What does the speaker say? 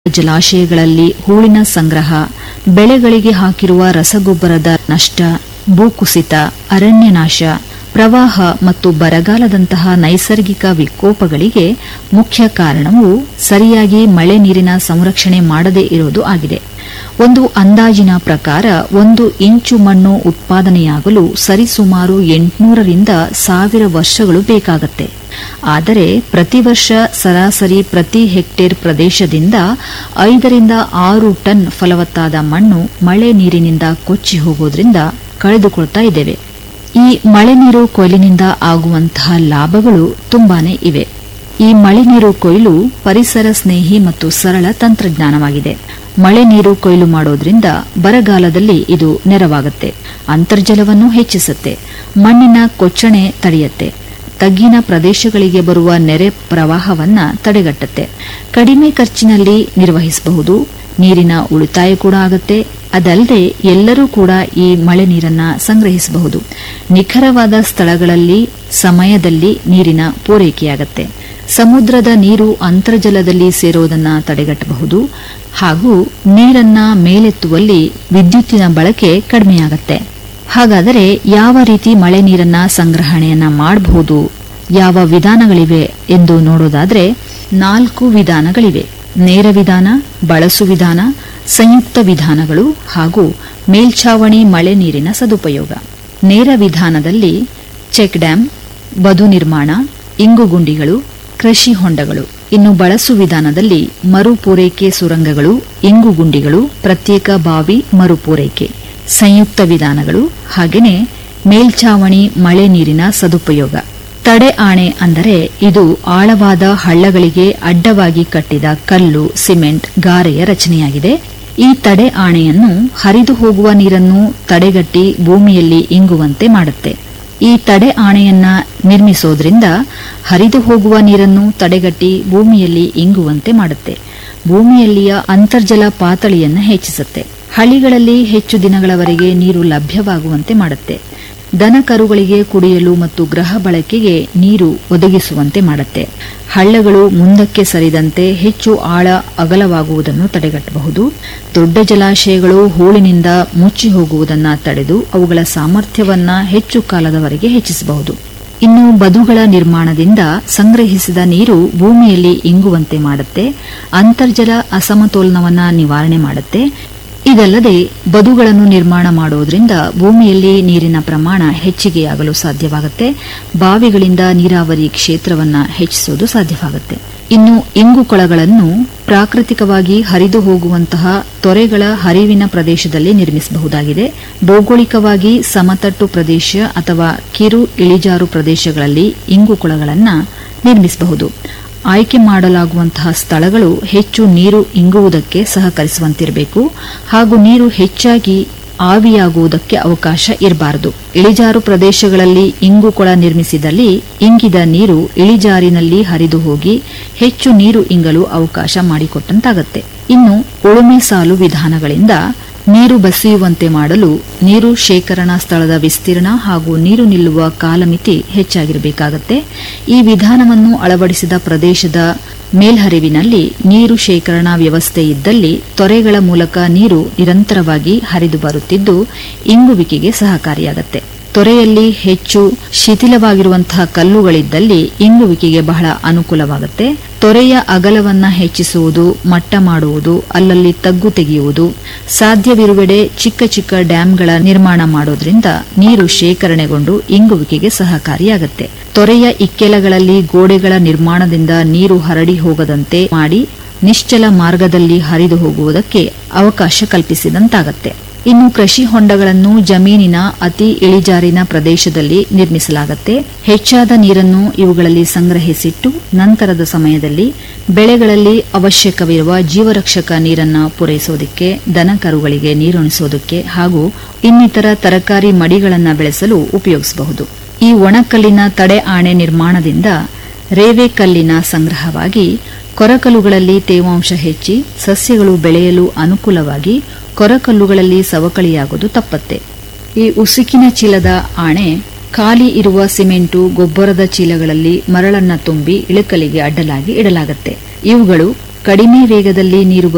ಜಲಾಶಯಗಳಲ್ಲಿ ಹೂಳಿನ ಸಂಗ್ರಹ ಬೆಳೆಗಳಿಗೆ ಹಾಕಿರುವ ರಸಗೊಬ್ಬರದ ನಷ್ಟ ಭೂಕುಸಿತ ಅರಣ್ಯನಾಶ ಪ್ರವಾಹ ಮತ್ತು ಬರಗಾಲದಂತಹ ನೈಸರ್ಗಿಕ ವಿಕೋಪಗಳಿಗೆ ಮುಖ್ಯ ಕಾರಣವು ಸರಿಯಾಗಿ ಮಳೆ ನೀರಿನ ಸಂರಕ್ಷಣೆ ಮಾಡದೇ ಇರುವುದು ಆಗಿದೆ ಒಂದು ಅಂದಾಜಿನ ಪ್ರಕಾರ ಒಂದು ಇಂಚು ಮಣ್ಣು ಉತ್ಪಾದನೆಯಾಗಲು ಸರಿಸುಮಾರು ಎಂಟುನೂರರಿಂದ ಸಾವಿರ ವರ್ಷಗಳು ಬೇಕಾಗತ್ತೆ ಆದರೆ ಪ್ರತಿ ವರ್ಷ ಸರಾಸರಿ ಪ್ರತಿ ಹೆಕ್ಟೇರ್ ಪ್ರದೇಶದಿಂದ ಐದರಿಂದ ಆರು ಟನ್ ಫಲವತ್ತಾದ ಮಣ್ಣು ಮಳೆ ನೀರಿನಿಂದ ಕೊಚ್ಚಿ ಹೋಗೋದ್ರಿಂದ ಕಳೆದುಕೊಳ್ತಾ ಇದ್ದೇವೆ ಈ ಮಳೆ ನೀರು ಕೊಯ್ಲಿನಿಂದ ಆಗುವಂತಹ ಲಾಭಗಳು ತುಂಬಾನೇ ಇವೆ ಈ ಮಳೆ ನೀರು ಕೊಯ್ಲು ಪರಿಸರ ಸ್ನೇಹಿ ಮತ್ತು ಸರಳ ತಂತ್ರಜ್ಞಾನವಾಗಿದೆ ಮಳೆ ನೀರು ಕೊಯ್ಲು ಮಾಡೋದ್ರಿಂದ ಬರಗಾಲದಲ್ಲಿ ಇದು ನೆರವಾಗುತ್ತೆ ಅಂತರ್ಜಲವನ್ನು ಹೆಚ್ಚಿಸುತ್ತೆ ಮಣ್ಣಿನ ಕೊಚ್ಚಣೆ ತಡೆಯುತ್ತೆ ತಗ್ಗಿನ ಪ್ರದೇಶಗಳಿಗೆ ಬರುವ ನೆರೆ ಪ್ರವಾಹವನ್ನ ತಡೆಗಟ್ಟುತ್ತೆ ಕಡಿಮೆ ಖರ್ಚಿನಲ್ಲಿ ನಿರ್ವಹಿಸಬಹುದು ನೀರಿನ ಉಳಿತಾಯ ಕೂಡ ಆಗುತ್ತೆ ಅದಲ್ಲದೆ ಎಲ್ಲರೂ ಕೂಡ ಈ ಮಳೆ ನೀರನ್ನ ಸಂಗ್ರಹಿಸಬಹುದು ನಿಖರವಾದ ಸ್ಥಳಗಳಲ್ಲಿ ಸಮಯದಲ್ಲಿ ನೀರಿನ ಪೂರೈಕೆಯಾಗತ್ತೆ ಸಮುದ್ರದ ನೀರು ಅಂತರ್ಜಲದಲ್ಲಿ ಸೇರೋದನ್ನ ತಡೆಗಟ್ಟಬಹುದು ಹಾಗೂ ನೀರನ್ನ ಮೇಲೆತ್ತುವಲ್ಲಿ ವಿದ್ಯುತ್ತಿನ ಬಳಕೆ ಕಡಿಮೆಯಾಗತ್ತೆ ಹಾಗಾದರೆ ಯಾವ ರೀತಿ ಮಳೆ ನೀರನ್ನ ಸಂಗ್ರಹಣೆಯನ್ನ ಮಾಡಬಹುದು ಯಾವ ವಿಧಾನಗಳಿವೆ ಎಂದು ನೋಡೋದಾದ್ರೆ ನಾಲ್ಕು ವಿಧಾನಗಳಿವೆ ನೇರ ವಿಧಾನ ಬಳಸು ವಿಧಾನ ಸಂಯುಕ್ತ ವಿಧಾನಗಳು ಹಾಗೂ ಮೇಲ್ಛಾವಣಿ ಮಳೆ ನೀರಿನ ಸದುಪಯೋಗ ನೇರ ವಿಧಾನದಲ್ಲಿ ಚೆಕ್ ಡ್ಯಾಂ ಬದು ನಿರ್ಮಾಣ ಇಂಗುಗುಂಡಿಗಳು ಕೃಷಿ ಹೊಂಡಗಳು ಇನ್ನು ಬಳಸು ವಿಧಾನದಲ್ಲಿ ಮರುಪೂರೈಕೆ ಸುರಂಗಗಳು ಇಂಗುಗುಂಡಿಗಳು ಪ್ರತ್ಯೇಕ ಬಾವಿ ಮರುಪೂರೈಕೆ ಸಂಯುಕ್ತ ವಿಧಾನಗಳು ಹಾಗೆಯೇ ಮೇಲ್ಛಾವಣಿ ಮಳೆ ನೀರಿನ ಸದುಪಯೋಗ ತಡೆ ಆಣೆ ಅಂದರೆ ಇದು ಆಳವಾದ ಹಳ್ಳಗಳಿಗೆ ಅಡ್ಡವಾಗಿ ಕಟ್ಟಿದ ಕಲ್ಲು ಸಿಮೆಂಟ್ ಗಾರೆಯ ರಚನೆಯಾಗಿದೆ ಈ ತಡೆ ಆಣೆಯನ್ನು ಹರಿದು ಹೋಗುವ ನೀರನ್ನು ತಡೆಗಟ್ಟಿ ಭೂಮಿಯಲ್ಲಿ ಇಂಗುವಂತೆ ಮಾಡುತ್ತೆ ಈ ತಡೆ ಆಣೆಯನ್ನ ನಿರ್ಮಿಸೋದ್ರಿಂದ ಹರಿದು ಹೋಗುವ ನೀರನ್ನು ತಡೆಗಟ್ಟಿ ಭೂಮಿಯಲ್ಲಿ ಇಂಗುವಂತೆ ಮಾಡುತ್ತೆ ಭೂಮಿಯಲ್ಲಿಯ ಅಂತರ್ಜಲ ಪಾತಳಿಯನ್ನು ಹೆಚ್ಚಿಸುತ್ತೆ ಹಳ್ಳಿಗಳಲ್ಲಿ ಹೆಚ್ಚು ದಿನಗಳವರೆಗೆ ನೀರು ಲಭ್ಯವಾಗುವಂತೆ ಮಾಡುತ್ತೆ ದನ ಕರುಗಳಿಗೆ ಕುಡಿಯಲು ಮತ್ತು ಗೃಹ ಬಳಕೆಗೆ ನೀರು ಒದಗಿಸುವಂತೆ ಮಾಡುತ್ತೆ ಹಳ್ಳಗಳು ಮುಂದಕ್ಕೆ ಸರಿದಂತೆ ಹೆಚ್ಚು ಆಳ ಅಗಲವಾಗುವುದನ್ನು ತಡೆಗಟ್ಟಬಹುದು ದೊಡ್ಡ ಜಲಾಶಯಗಳು ಹೂಳಿನಿಂದ ಮುಚ್ಚಿ ಹೋಗುವುದನ್ನು ತಡೆದು ಅವುಗಳ ಸಾಮರ್ಥ್ಯವನ್ನ ಹೆಚ್ಚು ಕಾಲದವರೆಗೆ ಹೆಚ್ಚಿಸಬಹುದು ಇನ್ನು ಬದುಗಳ ನಿರ್ಮಾಣದಿಂದ ಸಂಗ್ರಹಿಸಿದ ನೀರು ಭೂಮಿಯಲ್ಲಿ ಇಂಗುವಂತೆ ಮಾಡುತ್ತೆ ಅಂತರ್ಜಲ ಅಸಮತೋಲನವನ್ನ ನಿವಾರಣೆ ಮಾಡುತ್ತೆ ಇದಲ್ಲದೆ ಬದುಗಳನ್ನು ನಿರ್ಮಾಣ ಮಾಡೋದ್ರಿಂದ ಭೂಮಿಯಲ್ಲಿ ನೀರಿನ ಪ್ರಮಾಣ ಹೆಚ್ಚಿಗೆಯಾಗಲು ಸಾಧ್ಯವಾಗುತ್ತೆ ಬಾವಿಗಳಿಂದ ನೀರಾವರಿ ಕ್ಷೇತ್ರವನ್ನ ಹೆಚ್ಚಿಸುವುದು ಸಾಧ್ಯವಾಗುತ್ತೆ ಇನ್ನು ಇಂಗು ಕೊಳಗಳನ್ನು ಪ್ರಾಕೃತಿಕವಾಗಿ ಹರಿದು ಹೋಗುವಂತಹ ತೊರೆಗಳ ಹರಿವಿನ ಪ್ರದೇಶದಲ್ಲಿ ನಿರ್ಮಿಸಬಹುದಾಗಿದೆ ಭೌಗೋಳಿಕವಾಗಿ ಸಮತಟ್ಟು ಪ್ರದೇಶ ಅಥವಾ ಕಿರು ಇಳಿಜಾರು ಪ್ರದೇಶಗಳಲ್ಲಿ ಇಂಗು ಕೊಳಗಳನ್ನು ನಿರ್ಮಿಸಬಹುದು ಆಯ್ಕೆ ಮಾಡಲಾಗುವಂತಹ ಸ್ಥಳಗಳು ಹೆಚ್ಚು ನೀರು ಇಂಗುವುದಕ್ಕೆ ಸಹಕರಿಸುವಂತಿರಬೇಕು ಹಾಗೂ ನೀರು ಹೆಚ್ಚಾಗಿ ಆವಿಯಾಗುವುದಕ್ಕೆ ಅವಕಾಶ ಇರಬಾರದು ಇಳಿಜಾರು ಪ್ರದೇಶಗಳಲ್ಲಿ ಇಂಗುಕೊಳ ನಿರ್ಮಿಸಿದಲ್ಲಿ ಇಂಗಿದ ನೀರು ಇಳಿಜಾರಿನಲ್ಲಿ ಹರಿದು ಹೋಗಿ ಹೆಚ್ಚು ನೀರು ಇಂಗಲು ಅವಕಾಶ ಮಾಡಿಕೊಟ್ಟಂತಾಗತ್ತೆ ಇನ್ನು ಉಳುಮೆ ಸಾಲು ವಿಧಾನಗಳಿಂದ ನೀರು ಬಸಿಯುವಂತೆ ಮಾಡಲು ನೀರು ಶೇಖರಣಾ ಸ್ಥಳದ ವಿಸ್ತೀರ್ಣ ಹಾಗೂ ನೀರು ನಿಲ್ಲುವ ಕಾಲಮಿತಿ ಹೆಚ್ಚಾಗಿರಬೇಕಾಗತ್ತೆ ಈ ವಿಧಾನವನ್ನು ಅಳವಡಿಸಿದ ಪ್ರದೇಶದ ಮೇಲ್ಹರಿವಿನಲ್ಲಿ ನೀರು ಶೇಖರಣಾ ವ್ಯವಸ್ಥೆ ಇದ್ದಲ್ಲಿ ತೊರೆಗಳ ಮೂಲಕ ನೀರು ನಿರಂತರವಾಗಿ ಹರಿದು ಬರುತ್ತಿದ್ದು ಇಂಗುವಿಕೆಗೆ ಸಹಕಾರಿಯಾಗತ್ತೆ ತೊರೆಯಲ್ಲಿ ಹೆಚ್ಚು ಶಿಥಿಲವಾಗಿರುವಂತಹ ಕಲ್ಲುಗಳಿದ್ದಲ್ಲಿ ಇಂಗುವಿಕೆಗೆ ಬಹಳ ಅನುಕೂಲವಾಗುತ್ತೆ ತೊರೆಯ ಅಗಲವನ್ನ ಹೆಚ್ಚಿಸುವುದು ಮಟ್ಟ ಮಾಡುವುದು ಅಲ್ಲಲ್ಲಿ ತಗ್ಗು ತೆಗೆಯುವುದು ಸಾಧ್ಯವಿರುವೆಡೆ ಚಿಕ್ಕ ಚಿಕ್ಕ ಡ್ಯಾಂಗಳ ನಿರ್ಮಾಣ ಮಾಡೋದ್ರಿಂದ ನೀರು ಶೇಖರಣೆಗೊಂಡು ಇಂಗುವಿಕೆಗೆ ಸಹಕಾರಿಯಾಗುತ್ತೆ ತೊರೆಯ ಇಕ್ಕೆಲಗಳಲ್ಲಿ ಗೋಡೆಗಳ ನಿರ್ಮಾಣದಿಂದ ನೀರು ಹರಡಿ ಹೋಗದಂತೆ ಮಾಡಿ ನಿಶ್ಚಲ ಮಾರ್ಗದಲ್ಲಿ ಹರಿದು ಹೋಗುವುದಕ್ಕೆ ಅವಕಾಶ ಕಲ್ಪಿಸಿದಂತಾಗತ್ತೆ ಇನ್ನು ಕೃಷಿ ಹೊಂಡಗಳನ್ನು ಜಮೀನಿನ ಅತಿ ಇಳಿಜಾರಿನ ಪ್ರದೇಶದಲ್ಲಿ ನಿರ್ಮಿಸಲಾಗುತ್ತೆ ಹೆಚ್ಚಾದ ನೀರನ್ನು ಇವುಗಳಲ್ಲಿ ಸಂಗ್ರಹಿಸಿಟ್ಟು ನಂತರದ ಸಮಯದಲ್ಲಿ ಬೆಳೆಗಳಲ್ಲಿ ಅವಶ್ಯಕವಿರುವ ಜೀವರಕ್ಷಕ ನೀರನ್ನು ಪೂರೈಸೋದಕ್ಕೆ ದನ ಕರುಗಳಿಗೆ ನೀರುಣಿಸೋದಕ್ಕೆ ಹಾಗೂ ಇನ್ನಿತರ ತರಕಾರಿ ಮಡಿಗಳನ್ನು ಬೆಳೆಸಲು ಉಪಯೋಗಿಸಬಹುದು ಈ ಒಣಕಲ್ಲಿನ ತಡೆ ಆಣೆ ನಿರ್ಮಾಣದಿಂದ ರೇವೆ ಕಲ್ಲಿನ ಸಂಗ್ರಹವಾಗಿ ಕೊರಕಲುಗಳಲ್ಲಿ ತೇವಾಂಶ ಹೆಚ್ಚಿ ಸಸ್ಯಗಳು ಬೆಳೆಯಲು ಅನುಕೂಲವಾಗಿ ಕೊರಕಲ್ಲುಗಳಲ್ಲಿ ಸವಕಳಿಯಾಗುವುದು ತಪ್ಪತ್ತೆ ಈ ಉಸುಕಿನ ಚೀಲದ ಆಣೆ ಖಾಲಿ ಇರುವ ಸಿಮೆಂಟು ಗೊಬ್ಬರದ ಚೀಲಗಳಲ್ಲಿ ಮರಳನ್ನ ತುಂಬಿ ಇಳಕಲಿಗೆ ಅಡ್ಡಲಾಗಿ ಇಡಲಾಗುತ್ತೆ ಇವುಗಳು ಕಡಿಮೆ ವೇಗದಲ್ಲಿ ನೀರು